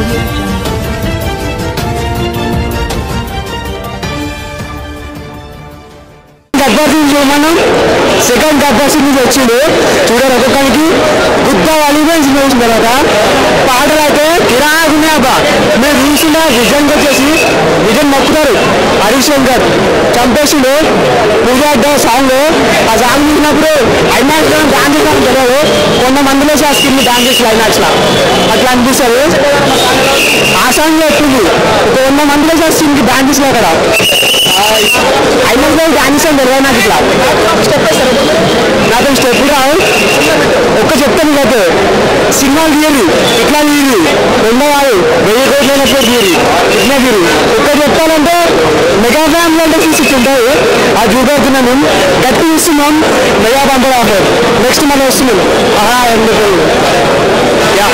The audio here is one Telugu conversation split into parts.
audio jungle. గర్భాసింగ్ చూడమను సెకండ్ గర్భాసింగ్ నుంచి వచ్చిండు చూడాలి ఒక్కొక్కరికి గుద్ద వాలీబాల్ సినిమా వచ్చిన తర్వాత పాటలు అయితే కిరాకు ఉన్నాయబ్బా మీరు చూసిన విజన్ వచ్చేసి విజన్ మొక్కుతారు హరీష్ శంకర్ చంపేసిండు పూజ సాంగ్ ఆ సాంగ్ చూసినప్పుడు ఐమాక్స్ లో డాన్స్ చేసిన తెలియదు కొంతమందిలో ఆ స్కిన్ డాన్స్ చేసి ఐమాక్స్ లో అట్లా అనిపిస్తుంది ఆ సాంగ్ ఎట్టుంది ఒక వంద మందిలో ఆ స్కిన్ కి డాన్స్ చేసిన అక్కడ ఐమాక్స్ లో డాన్స్ అని తెలియదు నాకు ఇట్లా స్టెప్ నాకు స్టెప్ రావు ఒక్క చెప్తాను మీకు సినిమా తీయరు ఇట్లా తీయరు రెండో వాడు వెయ్యి కోట్లైనప్పుడు తీయరు ఇట్లా తీయరు ఒక్క చెప్తానంటే మెగా ఫ్యామిలీ అంటే చూసి ఉంటుంది అది చూపెడుతున్నాం మేము గట్టి చూస్తున్నాం మెగా పంపడం ఆఫర్ నెక్స్ట్ మనం వస్తున్నాం ఆహా ఎందుకు యా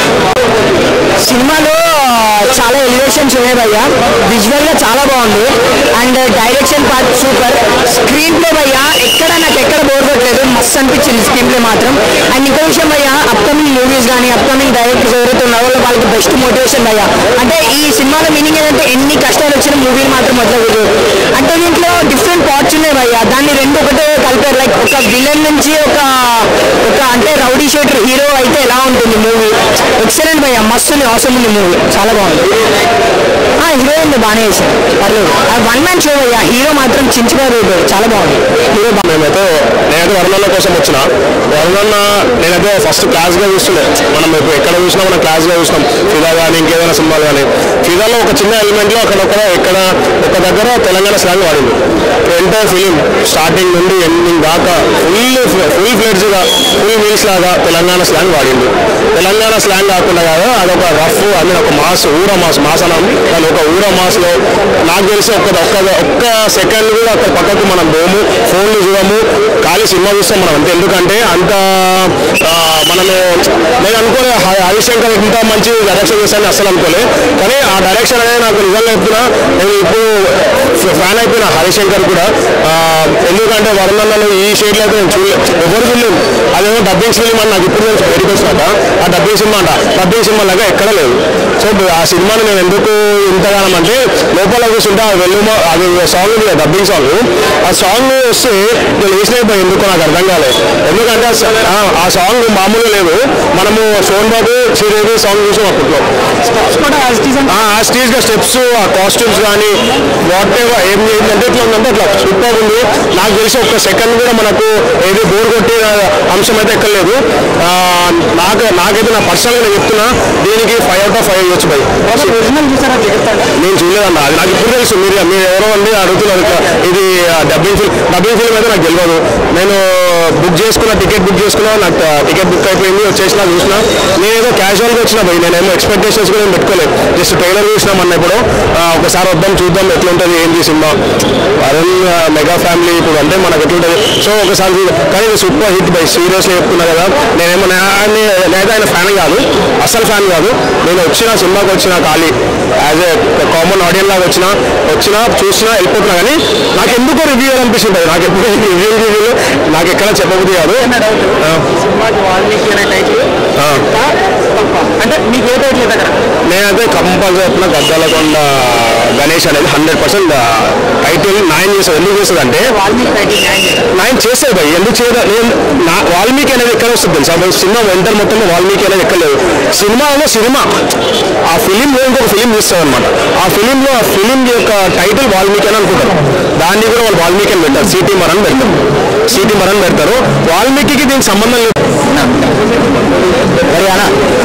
సినిమాలో చాలా ఎలివేషన్స్ ఉన్నాయి భయ్య విజువల్ గా చాలా బాగుంది and direction part super screenplay భయ్య ఎక్కడ నాకు ఎక్కడ బోర్ కొట్టలేదు మస్తు అనిపించింది స్క్రీన్ ప్లే మాత్రం అండ్ ఇంకో విషయం భయ్య అప్కమింగ్ మూవీస్ కానీ అప్కమింగ్ డైరెక్టర్స్ ఎవరైతే ఉన్నారో వాళ్ళకి బెస్ట్ మోటివేషన్ భయ్య అంటే ఈ సినిమాలో మీనింగ్ ఏంటంటే ఎన్ని కష్టాలు వచ్చిన మూవీని మాత్రం వదలకూడదు అంటే దీంట్లో డిఫరెంట్ పార్ట్స్ ఉన్నాయి భయ్య దాన్ని రెండు ఒకటే కలిపారు లైక్ ఒక విలన్ నుంచి ఒక ఒక అంటే రౌడీ షూటర్ హీరో అయితే ఎలా ఉంటుంది మూవీ ఎక్సలెంట్ భయ్య మస్తు ఉంది అవసరం ఉంది మూవీ చాలా బాగుంది హీరోయిన్ బాగానే చేశారు పర్లేదు వన్ మ్యాన్ షో అయ్యా హీరో మాత్రం చించుగారు చాలా బాగుంది హీరో బాగా మేమైతే నేనైతే వరుణన్న కోసం వచ్చిన వరుణన్న నేనైతే ఫస్ట్ క్లాస్గా చూస్తుండే మనం ఇప్పుడు ఎక్కడ చూసినా మనం క్లాస్గా చూసినాం ఫిదా కానీ ఇంకేదైనా సినిమాలు కానీ ఫిదాలో ఒక చిన్న ఎలిమెంట్లో అక్కడ ఒక ఎక్కడ ఒక దగ్గర తెలంగాణ స్లాంగ్ వాడింది ఎంటైర్ ఫిలిం స్టార్టింగ్ నుండి ఎండింగ్ దాకా ఫుల్ ఫుల్ ఫ్లెడ్జ్గా ఫుల్ మీల్స్ లాగా తెలంగాణ స్లాంగ్ వాడింది తెలంగాణ స్లాంగ్ కాకుండా కాదు అదొక రఫ్ అది ఒక మాస్ ఊర మాస్ మాస్ అన్నాం కానీ ఒక ఊర మాస్లో నాకు తెలిసి ఒక్క ఒక్క ఒక్క సెకండ్ కూడా అక్కడ పక్కకు మనం పోము ఫోన్లు చూడము ఖాళీ సినిమా చూస్తాం మనం అంతే ఎందుకంటే అంత ఆ, మనము నేను అనుకోలే హ- హరిశంకర్ ఇంత మంచి డైరెక్షన్ చేస్తానని అస్సలు అనుకోలే కానీ ఆ డైరెక్షన్ అనేది నాకు నిజంగా చెప్తున్నా నేను ఇప్పుడు ఫ్యాన్ అయిపోయిన హరిశంకర్ కూడా ఆ, ఎందుకంటే వరుణన్నను ఈ షేడ్లో అయితే నేను చూడలేదు ఎవరు చూడలేదు అదేమో డబ్బింగ్ ఫిలిం అని నాకు ఇప్పుడు నేను బయటకు వచ్చినాక ఆ డబ్బింగ్ సినిమా అంట డబ్బింగ్ సినిమా లాగా ఎక్కడ లేదు సో ఆ సినిమాని నేను ఎందుకు ఇంతగానం అంటే లోపల కూర్చుంటే ఆ వెల్లుమ అది సాంగ్ ఉంది కదా డబ్బింగ్ సాంగ్ ఆ సాంగ్ వస్తే నేను వేసినప్పుడు ఎందుకు నాకు అర్థం కాలేదు ఎందుకంటే ఆ స- ఆ- ఆ సాంగ్ మామూలుగా లేదు మనము సోన్ బాబు శ్రీదేవి సాంగ్ చూసాం అప్పట్లో ఆ స్టేజ్ గా స్టెప్స్ ఆ కాస్ట్యూమ్స్ కానీ వాట్ ఎవర్ ఏం ఏంటంటే ఇట్లా ఉందంటే అట్లా సూపర్ ఉంది నాకు తెలిసి ఒక్క సెకండ్ కూడా మనకు ఏది బోర్ కొట్టే అంశం అయితే ఎక్కలేదు ఆ, నాకు నాకైతే నా పర్సనల్గా నేను చెప్తున్నా దీనికి ఫైవ్ అవుట్ ఆఫ్ ఫైవ్ ఇవ్వచ్చు బై ఒరిజినల్ చూసారా నేను చూడలేదన్న అది నాకు ఇప్పుడు తెలుసు మీరు మీరు ఎవరో అండి అడుగుతున్నారు ఇట్లా ఇది డబ్బింగ్ ఫిల్మ్ డబ్బింగ్ ఫిల్మ్ అయితే నాకు తెలియదు నేను బుక్ చేసుకున్న టికెట్ బుక్ చేసుకున్నా నాకు టికెట్ బుక్ అయిపోయింది వచ్చేసిన చూసిన నేను ఏదో క్యాజువల్గా వచ్చిన పోయి నేనేమో ఎక్స్పెక్టేషన్స్ కూడా ఏం పెట్టుకోలేదు జస్ట్ ట్రైలర్ చూసినాం అన్న ఇప్పుడు ఆ, ఒకసారి వద్దాం చూద్దాం ఎట్లుంటుంది ఏంటి సినిమా వరుణ్ మెగా ఫ్యామిలీ ఇప్పుడు అంటే మనకు ఎట్లుంటుంది సో ఒకసారి చూద్దాం కానీ ఇది సూపర్ హిట్ బై సీరియస్గా చెప్తున్నా కదా నేనేమో నే- ఆయన- నేనైతే ఆయన ఫ్యాన్ కాదు అసలు ఫ్యాన్ కాదు నేను వచ్చిన సినిమాకి వచ్చిన ఖాళీ యాజ్ ఏ కామన్ ఆడియన్ లాగా వచ్చిన వచ్చిన చూసినా వెళ్ళిపోతున్నా కానీ నాకు ఎందుకో రివ్యూ అనిపిస్తుంది నాకు ఎప్పుడు రివ్యూ రివ్యూ నాకు ఎక్కడ చెప్పబుద్ధి కాదు ఆ, సినిమాకి వాల్మీకి అనే టైటిల్ ఆ. అంటే మీకు ఏ టైటిల్ దగ్గర నేనైతే కంపల్సరీ చెప్పిన గద్దలకొండ గణేష్ అనేది హండ్రెడ్ పర్సెంట్ టైటిల్ న్యాయం చేస్తుంది ఎందుకు చేస్తుంది అంటే వాల్మీకి టైటిల్ న్యాయం చేయాలి. న్యాయం చేస్తే భయ్ ఎందుకు చేయదు నేను నా వాల్మీకి అనేది ఎక్కడ వస్తుంది తెలుసా భయ్ సినిమా వెంటర్ మొత్తంలో వాల్మీకి అనేది ఎక్కలేదు సినిమాలో సినిమా ఆ ఫిలింలో ఇంకొక ఫిలిం తీస్తాం అనమాట ఆ ఫిలింలో ఆ ఫిలిం యొక్క టైటిల్ వాల్మీకి అని అనుకుంటారు దాన్ని కూడా వాళ్ళు వాల్మీకి అని పెడతారు సిటీ మరన్ పెడతారు సిటీ మరన్ పెడతారు వాల్మీకి దీనికి సంబంధం లేదు హర్యానా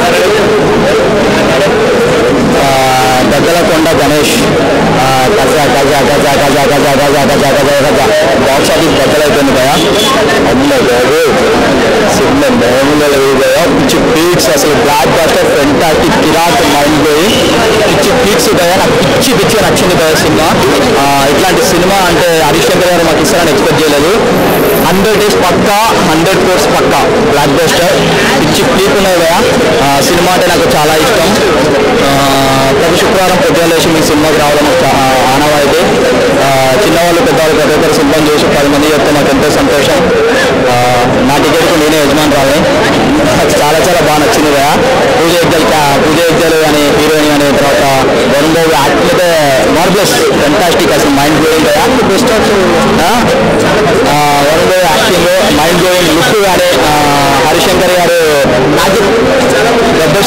దగ్గరకొండ గణేష్ ఆ, గజ గజ గజ గజ గజ గజ గజ గజ గజ బాక్స్ ఆఫీస్ దగ్గరైపోయింది కదా అమ్మ బాబు సినిమా మామూలుగా లేదు కదా పిచ్చి పీక్స్ అసలు బ్లాక్ బస్టర్ ఫెంటాటిక్ కిరాక్ మైండ్ బ్లోయింగ్ పిచ్చి పీక్స్ కదా నాకు పిచ్చి పిచ్చి నచ్చింది కదా సినిమా ఆ, ఇట్లాంటి సినిమా అంటే హరిశంకర్ గారు మాకు ఇస్తారని ఎక్స్పెక్ట్ చేయలేదు హండ్రెడ్ డేస్ పక్కా హండ్రెడ్ కోర్స్ పక్కా బ్లాక్ బస్టర్ పిచ్చి పీక్ ఉన్నాయి కదా ఆ, సినిమా అంటే నాకు చాలా ఇష్టం ఆ, ప్రతి శుక్రవారం పొద్దున లేచి మీ సినిమాకి రావడం ఒక ఆ- ఆనవాయితీ ఆ, చిన్నవాళ్ళు పెద్దవాళ్ళు ప్రతి ఒక్కరు సినిమా చూసి పది మంది చెప్తే నాకు ఎంతో సంతోషం ఆ, నా టికెట్కి నేనే యజమాని రావాలి నాకు చాలా చాలా బాగా నచ్చింది కదా పూజ ఎగ్జల్ పూజ ఎగ్జల్ కానీ హీరోయిన్ కానీ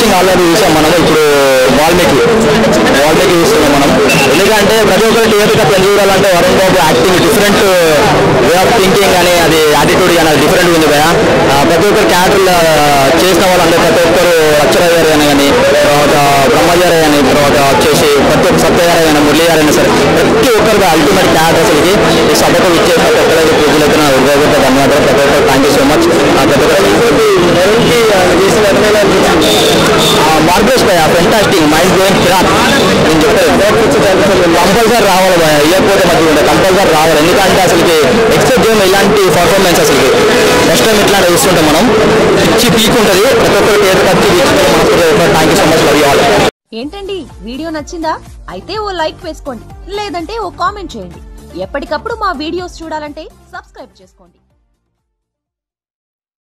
యాక్టింగ్ ఆల్రెడీ చూసాం మనం ఇప్పుడు వాల్మీకి వాల్మీకి చూస్తున్నాం మనం ఎందుకంటే ప్రతి ఒక్కరి థియేటర్ కథ చూడాలంటే వరుణ్ బాబు acting different way of thinking కానీ అది యాటిట్యూడ్ కానీ అది డిఫరెంట్ ఉంది భయ ఆ, ప్రతి ఒక్కరు క్యారెక్టర్ చేసిన వాళ్ళంటే ప్రతి ఒక్కరు అక్షరయ్య గారు అని కానీ తర్వాత బ్రహ్మచారి అని తర్వాత వచ్చేసి ప్రతి ఒక్క సత్య గారు అయినా మురళి గారు అయినా సరే ప్రతి ఒక్కరికి అల్టిమేట్ క్యారెక్టర్ అసలుకి ఈ సభకు ఇచ్చేసిన ప్రతి ఒక్కరికి పూజలైతే నా హృదయపూర్వక ధన్యవాదాలు ప్రతి ఒక్కరు థ్యాంక్ యూ సో మచ్ ప్రతి ఒక్కరికి మార్గేష్ భయ ఫెంటాస్టింగ్ మైండ్ గోయింగ్ కిరాక్ నేను చెప్పాను కంపల్సరీ రావాలి భయ ఇవ్వకపోతే మధ్య ఉండే కంపల్సరీ రావాలి ఎందుకంటే అసలుకి ఎక్స్పెక్ట్ చేయము ఇలాంటి పర్ఫార్మెన్స్ అసలుకి నెక్స్ట్ టైం ఇట్లాంటి చూస్తుంటాం మనం పిచ్చి పీక్ ఉంటుంది ప్రతి ఒక్కరు పేరు కచ్చి thank you so much love you all ఏంటండి వీడియో నచ్చిందా అయితే ఓ లైక్ వేసుకోండి లేదంటే ఓ కామెంట్ చేయండి ఎప్పటికప్పుడు మా వీడియోస్ చూడాలంటే సబ్స్క్రైబ్ చేసుకోండి